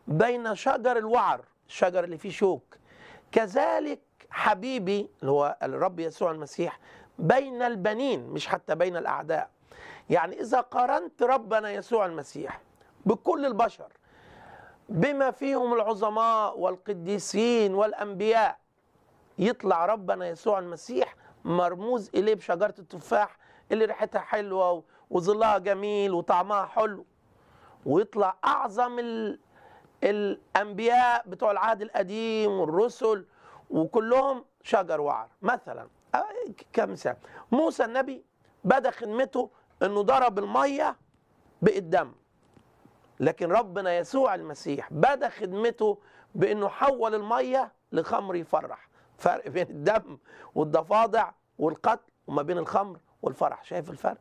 بين شجر الوعر الشجر اللي فيه شوك كذلك حبيبي اللي هو الرب يسوع المسيح بين البنين مش حتى بين الأعداء يعني إذا قارنت ربنا يسوع المسيح بكل البشر بما فيهم العظماء والقديسين والأنبياء يطلع ربنا يسوع المسيح مرموز إليه بشجرة التفاح اللي ريحتها حلوة وظلها جميل وطعمها حلو ويطلع أعظم ال... الأنبياء بتوع العهد القديم والرسل وكلهم شجر وعر مثلا كمثال موسى النبي بدا خدمته انه ضرب الميه بالدم لكن ربنا يسوع المسيح بدا خدمته بانه حول الميه لخمر يفرح فرق بين الدم والضفادع والقتل وما بين الخمر والفرح شايف الفرق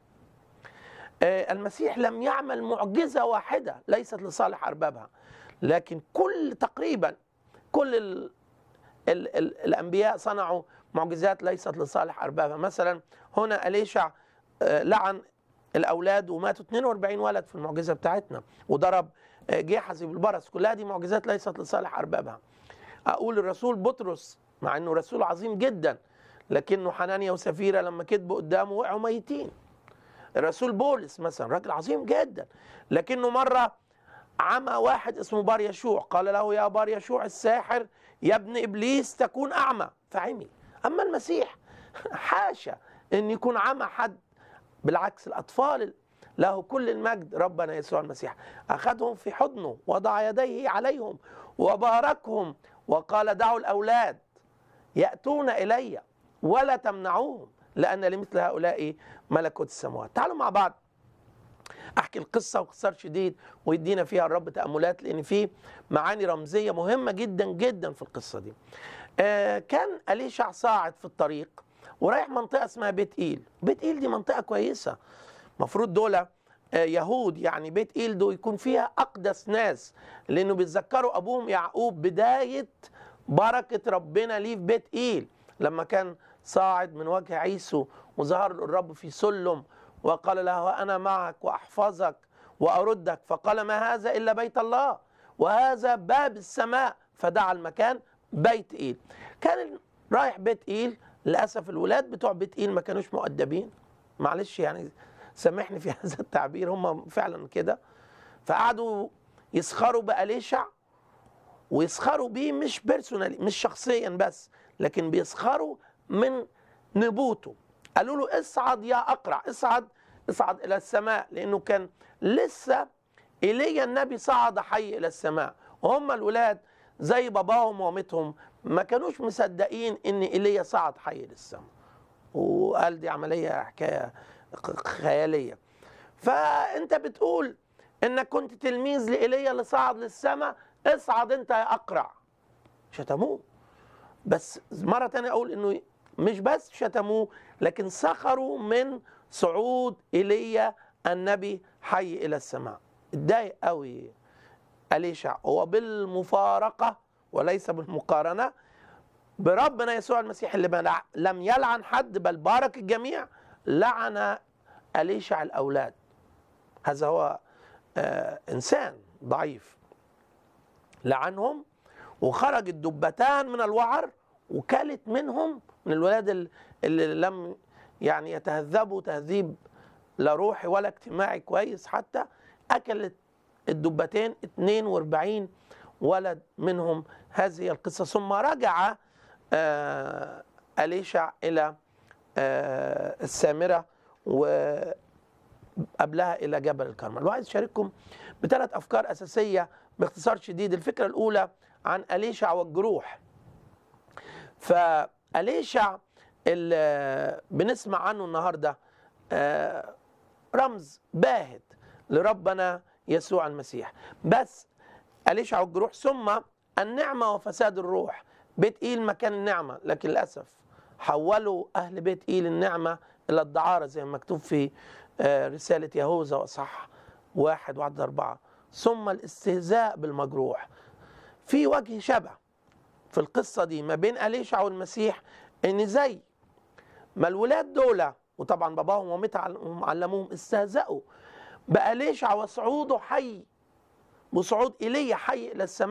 آه المسيح لم يعمل معجزه واحده ليست لصالح اربابها لكن كل تقريبا كل ال ال ال الانبياء صنعوا معجزات ليست لصالح اربابها مثلا هنا اليشع لعن الاولاد وماتوا 42 ولد في المعجزه بتاعتنا وضرب جيحزي بالبرص كلها دي معجزات ليست لصالح اربابها اقول الرسول بطرس مع انه رسول عظيم جدا لكنه حنانيا وسفيره لما كذبوا قدامه وقعوا ميتين الرسول بولس مثلا راجل عظيم جدا لكنه مره عمى واحد اسمه بار يشوع قال له يا بار يشوع الساحر يا ابن ابليس تكون اعمى فعمي اما المسيح حاشا ان يكون عمى حد بالعكس الاطفال له كل المجد ربنا يسوع المسيح اخذهم في حضنه وضع يديه عليهم وباركهم وقال دعوا الاولاد ياتون الي ولا تمنعوهم لان لمثل هؤلاء ملكوت السماوات تعالوا مع بعض احكي القصه باختصار شديد ويدينا فيها الرب تاملات لان في معاني رمزيه مهمه جدا جدا في القصه دي. آه كان اليشع صاعد في الطريق ورايح منطقه اسمها بيت ايل، بيت ايل دي منطقه كويسه. المفروض دول آه يهود يعني بيت ايل دول يكون فيها اقدس ناس لانه بيتذكروا ابوهم يعقوب بدايه بركه ربنا ليه في بيت ايل لما كان صاعد من وجه عيسو وظهر له الرب في سلم وقال له أنا معك وأحفظك وأردك فقال ما هذا إلا بيت الله وهذا باب السماء فدعا المكان بيت إيل كان رايح بيت إيل للأسف الولاد بتوع بيت إيل ما كانوش مؤدبين معلش يعني سامحني في هذا التعبير هم فعلا كده فقعدوا يسخروا بأليشع ويسخروا بيه مش بيرسونالي مش شخصيا بس لكن بيسخروا من نبوته قالوا له اصعد يا اقرع اصعد اصعد الى السماء لانه كان لسه ايليا النبي صعد حي الى السماء وهم الولاد زي باباهم ومامتهم ما كانوش مصدقين ان ايليا صعد حي للسماء وقال دي عمليه حكايه خياليه فانت بتقول انك كنت تلميذ لايليا اللي صعد للسماء اصعد انت يا اقرع شتموه بس مره تانية اقول انه مش بس شتموه لكن سخروا من صعود ايليا النبي حي الى السماء اتضايق قوي اليشع هو بالمفارقه وليس بالمقارنه بربنا يسوع المسيح اللي لم يلعن حد بل بارك الجميع لعن اليشع الاولاد هذا هو آه انسان ضعيف لعنهم وخرج الدبتان من الوعر وكلت منهم من الولاد اللي لم يعني يتهذبوا تهذيب لا روحي ولا اجتماعي كويس حتى اكلت الدبتين 42 ولد منهم هذه القصه ثم رجع آه اليشع الى آه السامره وقبلها الى جبل الكرمل وعايز اشارككم بثلاث افكار اساسيه باختصار شديد الفكره الاولى عن اليشع والجروح فأليشع اللي بنسمع عنه النهارده رمز باهت لربنا يسوع المسيح بس أليشع والجروح ثم النعمة وفساد الروح بيت إيل مكان النعمة لكن للأسف حولوا أهل بيت إيل النعمة إلى الدعارة زي ما مكتوب في رسالة يهوذا وصح واحد وعدد أربعة ثم الاستهزاء بالمجروح في وجه شبه في القصة دي ما بين أليشع والمسيح إن زي ما الولاد دول وطبعا باباهم ومامتهم علموهم استهزأوا بأليشع وصعوده حي بصعود ايليا حي الى السماء